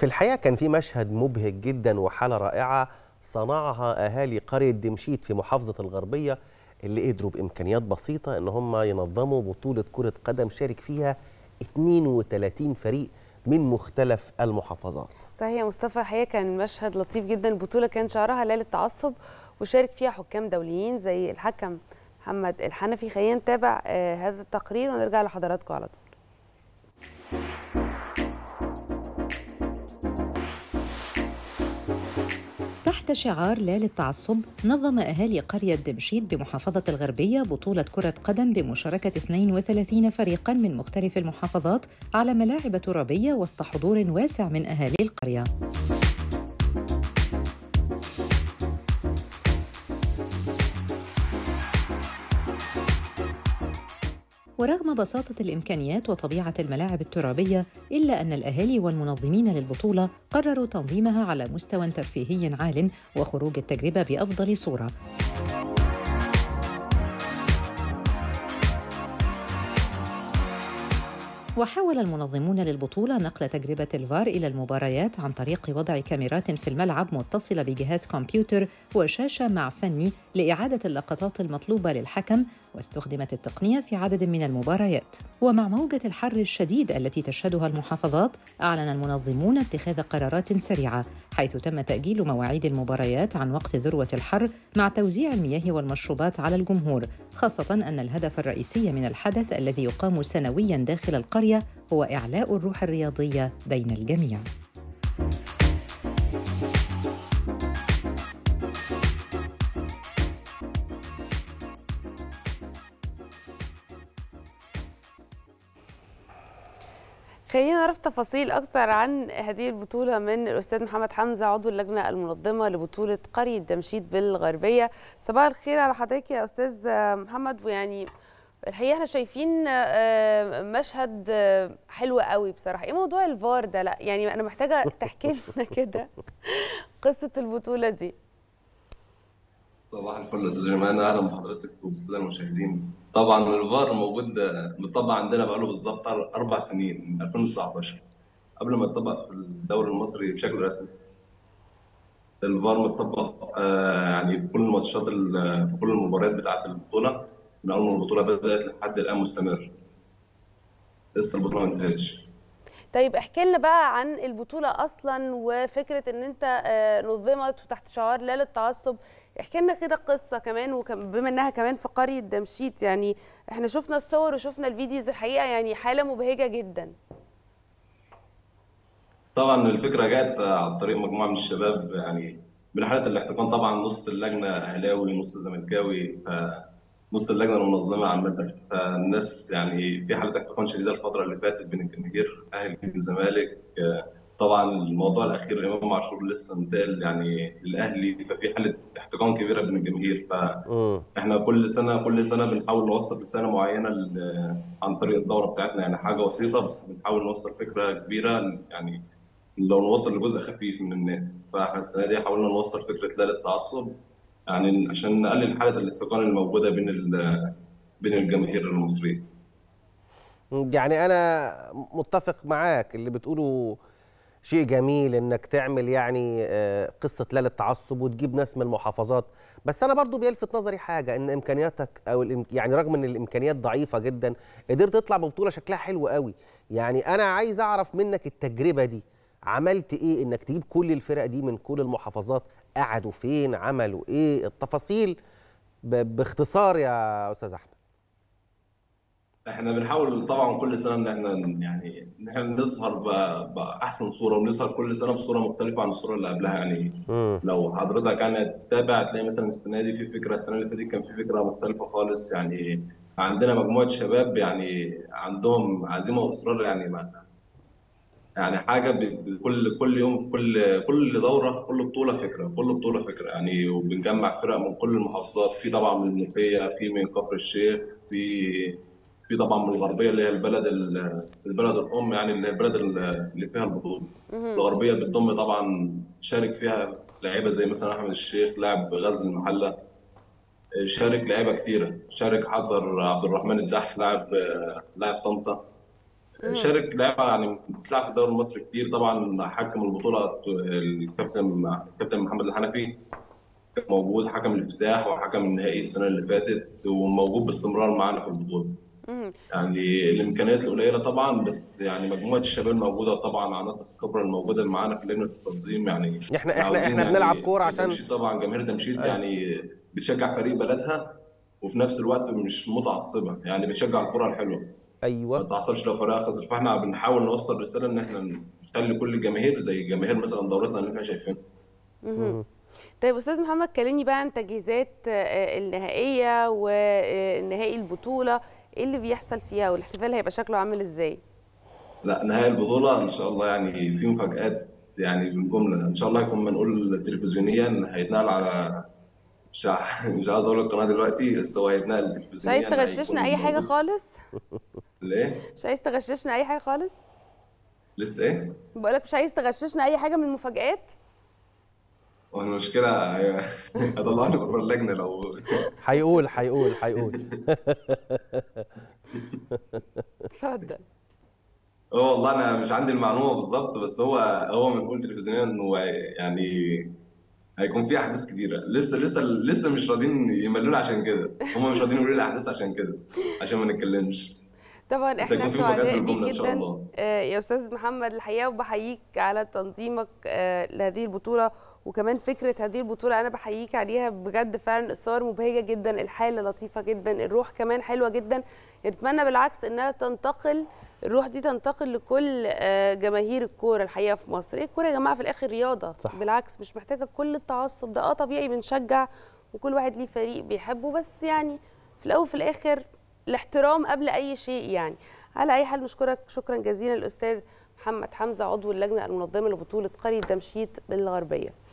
في الحقيقة كان في مشهد مبهج جدا وحالة رائعة صنعها أهالي قرية دمشيت في محافظة الغربية اللي قدروا بإمكانيات بسيطة إن هم ينظموا بطولة كرة قدم شارك فيها 32 فريق من مختلف المحافظات صحيح يا مصطفى الحقيقه كان مشهد لطيف جدا البطوله كان شعارها لا للتعصب وشارك فيها حكام دوليين زي الحكم محمد الحنفي خلينا نتابع آه هذا التقرير ونرجع لحضراتكم على طول تحت شعار لا للتعصب نظم أهالي قرية دمشيت بمحافظة الغربية بطولة كرة قدم بمشاركة 32 فريقاً من مختلف المحافظات على ملاعب ترابية وسط حضور واسع من أهالي القرية ورغم بساطة الإمكانيات وطبيعة الملاعب الترابية إلا أن الأهالي والمنظمين للبطولة قرروا تنظيمها على مستوى ترفيهي عال وخروج التجربة بأفضل صورة وحاول المنظمون للبطولة نقل تجربة الفار إلى المباريات عن طريق وضع كاميرات في الملعب متصلة بجهاز كمبيوتر وشاشة مع فني لإعادة اللقطات المطلوبة للحكم واستخدمت التقنية في عدد من المباريات ومع موجة الحر الشديد التي تشهدها المحافظات أعلن المنظمون اتخاذ قرارات سريعة حيث تم تأجيل مواعيد المباريات عن وقت ذروة الحر مع توزيع المياه والمشروبات على الجمهور خاصة أن الهدف الرئيسي من الحدث الذي يقام سنويا داخل القرية هو إعلاء الروح الرياضية بين الجميع خلينا نعرف تفاصيل اكثر عن هذه البطوله من الاستاذ محمد حمزه عضو اللجنه المنظمه لبطوله قريه دمشيت بالغربيه صباح الخير على حضرتك يا استاذ محمد ويعني الحقيقه احنا شايفين مشهد حلو قوي بصراحه ايه موضوع الفار ده لا يعني انا محتاجه تحكي لنا كده قصه البطوله دي صباح الفل استاذ جمال اهلا بحضرتك وبالساده المشاهدين طبعا الفار موجود مطبق عندنا بقاله بالظبط اربع سنين من 2019 قبل ما يطبق في الدوري المصري بشكل رسمي الفار مطبق يعني في كل الماتشات في كل المباريات بتاعه البطوله من اول ما البطوله بدات لحد الان مستمر لسه البطوله ما انتهتش طيب احكي لنا بقى عن البطوله اصلا وفكره ان انت نظمت تحت شعار لا للتعصب احكي لنا كده قصه كمان وبما انها كمان في قريه دمشيت يعني احنا شفنا الصور وشفنا الفيديوز الحقيقه يعني حاله مبهجه جدا طبعا الفكره جت عن طريق مجموعه من الشباب يعني من حاله الاحتقان طبعا نص اللجنه اهلاوي نص زملكاوي نص اللجنه المنظمه عامه فالناس يعني في حاله احتقان شديده الفتره اللي فاتت بين الجماهير اهلي والزمالك طبعا الموضوع الاخير امام عاشور لسه انتقل يعني للاهلي ففي حاله احتقان كبيره بين الجماهير فاحنا كل سنه كل سنه بنحاول نوصل رساله معينه عن طريق الدوره بتاعتنا يعني حاجه بسيطه بس بنحاول نوصل فكره كبيره يعني لو نوصل لجزء خفيف من الناس فاحنا السنه دي حاولنا نوصل فكره لا للتعصب يعني عشان نقلل حاله الاحتقان الموجوده بين بين الجماهير المصريه يعني انا متفق معاك اللي بتقوله شيء جميل انك تعمل يعني قصه لا للتعصب وتجيب ناس من المحافظات بس انا برضو بيلفت نظري حاجه ان امكانياتك او يعني رغم ان الامكانيات ضعيفه جدا قدرت تطلع ببطوله شكلها حلو قوي يعني انا عايز اعرف منك التجربه دي عملت ايه انك تجيب كل الفرق دي من كل المحافظات قعدوا فين عملوا ايه التفاصيل باختصار يا استاذ احمد احنا بنحاول طبعا كل سنه ان احنا يعني ان احنا نظهر باحسن صوره ونظهر كل سنه بصوره مختلفه عن الصوره اللي قبلها يعني م. لو حضرتك يعني تتابع تلاقي مثلا السنه دي في فكره السنه اللي فاتت كان في فكره مختلفه خالص يعني عندنا مجموعه شباب يعني عندهم عزيمه واصرار يعني ما يعني حاجه كل كل يوم كل كل دوره كل بطوله فكره كل بطوله فكره يعني وبنجمع فرق من كل المحافظات في طبعا من المنوفيه في من كفر الشيخ في في طبعا من الغربيه اللي هي البلد البلد الام يعني اللي هي البلد اللي فيها البطوله الغربيه بتضم طبعا شارك فيها لعيبه زي مثلا احمد الشيخ لاعب غزل المحله شارك لعيبه كثيره شارك حضر عبد الرحمن الدح لاعب لاعب طنطا شارك لعبه يعني بتلعب في الدوري المصري كتير طبعا حكم البطوله الكابتن الكابتن محمد الحنفي كان موجود حكم الافتتاح وحكم النهائي السنه اللي فاتت وموجود باستمرار معانا في البطوله يعني الامكانيات القليله طبعا بس يعني مجموعه الشباب موجوده طبعا عناصر الخبره الموجوده معانا في لجنه التنظيم يعني احنا احنا احنا بنلعب كوره عشان طبعا جماهير دمشيط يعني بتشجع فريق بلدها وفي نفس الوقت مش متعصبه يعني بتشجع الكره الحلوه ايوه ما تعصبش لو فريق خسر فاحنا بنحاول نوصل رساله ان احنا نخلي كل الجماهير زي جماهير مثلا دورتنا اللي احنا شايفينها طيب استاذ محمد كلمني بقى عن تجهيزات النهائيه ونهائي البطوله ايه اللي بيحصل فيها والاحتفال هيبقى شكله عامل ازاي لا نهائي البطوله ان شاء الله يعني في مفاجات يعني بالجمله ان شاء الله هيكون منقول تلفزيونيا هيتنقل على مش مش عايز اقول القناه دلوقتي بس هو هيتنقل تلفزيونيا مش عايز تغششنا اي حاجه خالص ليه؟ مش عايز تغششنا اي حاجه خالص لسه ايه؟ بقول لك مش عايز تغششنا اي حاجه من المفاجآت هو المشكله هيطلعني بره اللجنه لو هيقول هيقول هيقول اتفضل هو والله انا مش عندي المعلومه بالظبط بس هو هو منقول تلفزيونيا انه يعني هيكون في احداث كتيره لسه لسه لسه مش راضيين يملونا عشان كده هم مش راضيين يقولوا لي الاحداث عشان كده عشان ما نتكلمش طبعا احنا سعداء بيك جدا يا استاذ محمد الحقيقه وبحييك على تنظيمك لهذه البطوله وكمان فكره هذه البطوله انا بحييك عليها بجد فعلا الصور مبهجه جدا الحاله لطيفه جدا الروح كمان حلوه جدا نتمنى بالعكس انها تنتقل الروح دي تنتقل لكل جماهير الكوره الحقيقه في مصر الكوره يا جماعه في الاخر رياضه صح. بالعكس مش محتاجه كل التعصب ده اه طبيعي بنشجع وكل واحد ليه فريق بيحبه بس يعني في الاول وفي الاخر الاحترام قبل اي شيء يعني على اي حال نشكرك شكرا جزيلا الاستاذ محمد حمزه عضو اللجنه المنظمه لبطوله قريه دمشيط بالغربيه